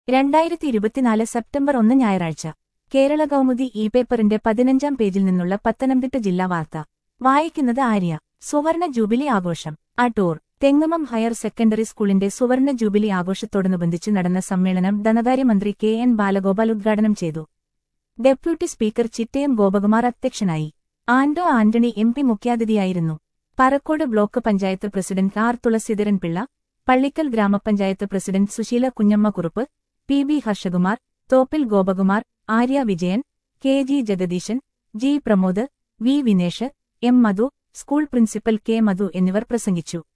രണ്ടായിരത്തി ഇരുപത്തിനാല് സെപ്റ്റംബർ ഒന്ന് ഞായറാഴ്ച കേരള കൗമുദി ഇ പേപ്പറിന്റെ പതിനഞ്ചാം പേജിൽ നിന്നുള്ള പത്തനംതിട്ട ജില്ലാ വാർത്ത വായിക്കുന്നത് ആര്യ സുവർണ ജൂബിലി ആഘോഷം അടൂർ തെങ്ങമം ഹയർ സെക്കൻഡറി സ്കൂളിന്റെ സുവർണ ജൂബിലി ആഘോഷത്തോടനുബന്ധിച്ച് നടന്ന സമ്മേളനം ധനകാര്യമന്ത്രി കെ എൻ ബാലഗോപാൽ ഉദ്ഘാടനം ചെയ്തു ഡെപ്യൂട്ടി സ്പീക്കർ ചിറ്റയം ഗോപകുമാർ അധ്യക്ഷനായി ആന്റോ ആന്റണി എം പി മുഖ്യാതിഥിയായിരുന്നു Parakode block panchayat president R Thulaseedharan Pillai Pallickal ഗ്രാമപഞ്ചായത്ത് president Susheela Kunjamma Kurup P B Harshakumar Thoppil Gopakumar Arya Vijayan K G Jagadeesan G Pramod V Vinesh M Madhu school principal K Madhu എന്നിവർ പ്രസംഗിച്ചു